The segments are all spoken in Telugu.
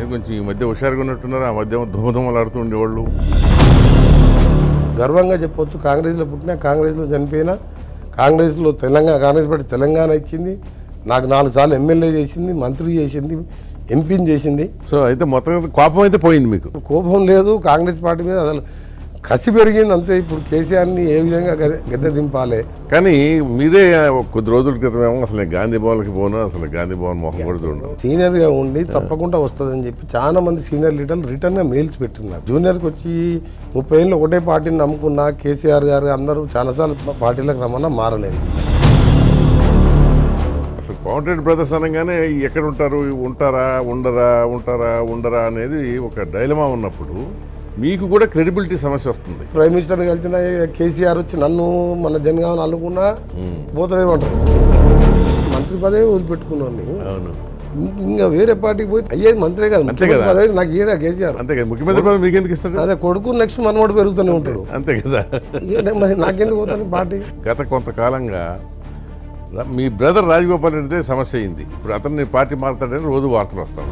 కొంచెం ఈ మధ్య హుషారుగా ఉన్నట్టున్నారు ఆ మధ్య ధుమధుమలాడుతూ ఉండేవాళ్ళు గర్వంగా చెప్పొచ్చు కాంగ్రెస్లో పుట్టినా కాంగ్రెస్లో చనిపోయినా కాంగ్రెస్లో తెలంగాణ కాంగ్రెస్ పార్టీ తెలంగాణ ఇచ్చింది నాకు నాలుగు సార్లు ఎమ్మెల్యే చేసింది మంత్రి చేసింది ఎంపీని చేసింది సో అయితే మొత్తం కోపం అయితే పోయింది మీకు కోపం లేదు కాంగ్రెస్ పార్టీ మీద అసలు కసి పెరిగింది అంతే ఇప్పుడు కేసీఆర్ని ఏ విధంగా గద్దె గద్దె దింపాలి కానీ మీరే ఒక కొద్ది రోజుల క్రితమేమో అసలు నేను గాంధీ భవన్కి పోను అసలు గాంధీ భవన్ మొహం కూడా చూడను సీనియర్గా ఉండి తప్పకుండా వస్తుందని చెప్పి చాలా మంది సీనియర్ లీడర్లు రిటర్న్గా మెయిల్స్ పెట్టిన్నారు జూనియర్కి వచ్చి ముప్పై ఏళ్ళు ఒకటే పార్టీని నమ్ముకున్న కేసీఆర్ గారు అందరూ చాలాసార్లు పార్టీలకు రమ్మన్నా మారలేదు అసలు కోమటిరెడ్డి బ్రదర్స్ అనగానే ఎక్కడ ఉంటారు ఉంటారా ఉండరా ఉంటారా ఉండరా అనేది ఒక డైలమా ఉన్నప్పుడు మీకు కూడా క్రెడిబిలిటీ సమస్య వస్తుంది ప్రైమ్ మినిస్టర్ కలిసిన కేసీఆర్ వచ్చి నన్ను మన జనగామని అల్లుకున్నా పోతలేమంటారు మంత్రి పదవి వదిలిపెట్టుకున్నాను అవును ఇం- ఇంకా వేరే పార్టీకి పోయి అయ్యేది మంత్రే కదా అంతే కదా. ముఖ్యమంత్రి పదవి నాకు ఈడ కేసీఆర్ అంతే కదా ముఖ్యమంత్రి పదవి మీకు ఎందుకు ఇస్తారు అదే కొడుకు నెక్స్ట్ మనవాడు పెరుగుతూనే ఉంటాడు అంతే కదా ఇక నేను మరి నాకెందుకు పోతాను పార్టీ గత కొంతకాలంగా ర- మీ బ్రదర్ రాజగోపాల్ రెడ్డిదే సమస్య అయింది ఇప్పుడు అతన్ని పార్టీ మారుతాడని రోజు వార్తలు వస్తాం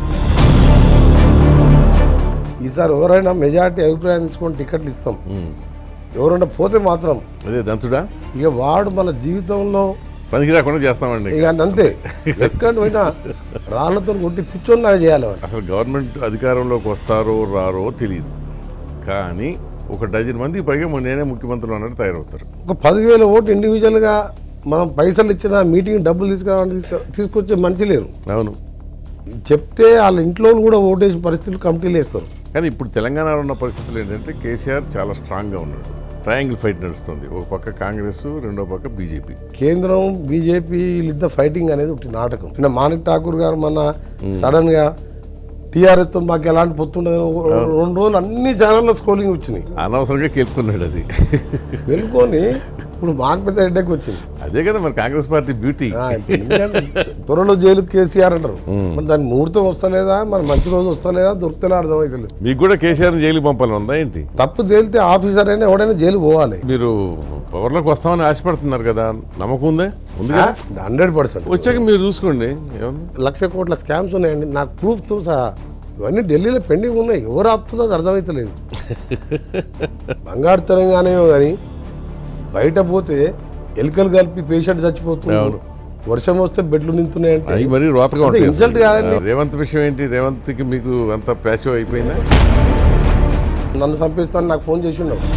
ఈసారి ఎవరైనా మెజార్టీ అభిప్రాయం తీసుకొని టికెట్లు ఇస్తాం ఎవరైనా పోతే మాత్రం అదే దంతుడా ఇక వాడు మన జీవితంలో పనికి రాకుండా చేస్తామండి ఇక అంతే ఎక్కడ పోయినా రాళ్లతో కొట్టి పిచ్చోన్నాగా చేయాలి వాడు. అసలు గవర్నమెంట్ అధికారంలోకి వస్తారో రారో తెలియదు కానీ ఒక డజన్ మందికి పైగా మొన్న నేనే ముఖ్యమంత్రులు అన్నట్టు తయారవుతారు ఒక పదివేల ఓటు ఇండివిజువల్గా మనం పైసలు ఇచ్చిన మీటింగ్ డబ్బులు తీసుకురావాలని తీసుకు తీసుకొచ్చే మనిషి లేరు అవును చెప్తే వాళ్ళ ఇంట్లో వాళ్ళు కూడా ఓటేసి పరిస్థితులు కమిటీలు వేస్తారు కానీ ఇప్పుడు తెలంగాణలో ఉన్న పరిస్థితులు ఏంటంటే కేసీఆర్ చాలా స్ట్రాంగ్గా ఉన్నాడు ట్రయాంగిల్ ఫైట్ నడుస్తుంది ఒక పక్క కాంగ్రెస్ రెండో పక్క బీజేపీ కేంద్రం బీజేపీ వీళ్ళిద్దరు ఫైటింగ్ అనేది ఒకటి నాటకం నిన్న మాణిక్ ఠాకూర్ గారు మన సడన్ గా టీఆర్ఎస్ తో మాకు ఎలాంటి పొత్తుండదు రెండు రోజులు అన్ని ఛానల్లో స్క్రోలింగ్ వచ్చినాయి అనవసరంగా కేల్పుకున్నాడు అది వెళ్ళుకొని ఇప్పుడు మాకు పెద్ద హెడ్డెక్ వచ్చింది అదే కదా మరి కాంగ్రెస్ పార్టీ బ్యూటీ ఆ, ఇప్పుడు ఎందుకంటే త్వరలో జైలు కేసీఆర్ అంటారు మరి దాని ముహూర్తం వస్తలేదా మరి మంచి రోజు వస్తలేదా దొరుకుతలే అర్థమవుతలేదు మీకు కూడా కేసీఆర్ జైలుకి పంపాలని ఉందా ఏంటి తప్పు తేలితే ఆఫీసర్ అయినా ఎవడైనా జైలు పోవాలి మీరు పవర్లోకి వస్తామని ఆశపడుతున్నారు కదా నమ్మకం ఉందే ఉంది కదా హండ్రెడ్ పర్సెంట్ వచ్చాక మీరు చూసుకోండి ఏమన్నా లక్ష కోట్ల స్కామ్స్ ఉన్నాయండి నాకు ప్రూఫ్తో సహా ఇవన్నీ ఢిల్లీలో పెండింగ్ ఉన్నాయి ఎవరు ఆపుతుందో అది అర్థమవుతలేదు బంగారు తెలంగాణ కానీ బయట పోతే ఎలుకలు కలిపి పేషెంట్ చచ్చిపోతున్నాడు అవును. వర్షం వస్తే బెడ్లు నింతున్నాయంటే అవి మరీ రోతగా అంటే ఉంటాయి insult కాదండి. రేవంత్ విషయం ఏంటి రేవంత్కి మీకు అంత ప్యాసివ్ అయిపోయిందా నన్ను చంపేస్తాను నాకు ఫోన్ చేసి ఉన్నావు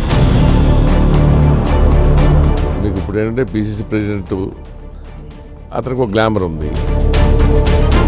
మీకు ఇప్పుడు ఏంటంటే బీసీసీ ప్రెసిడెంట్ అతనికి ఒక గ్లామర్ ఉంది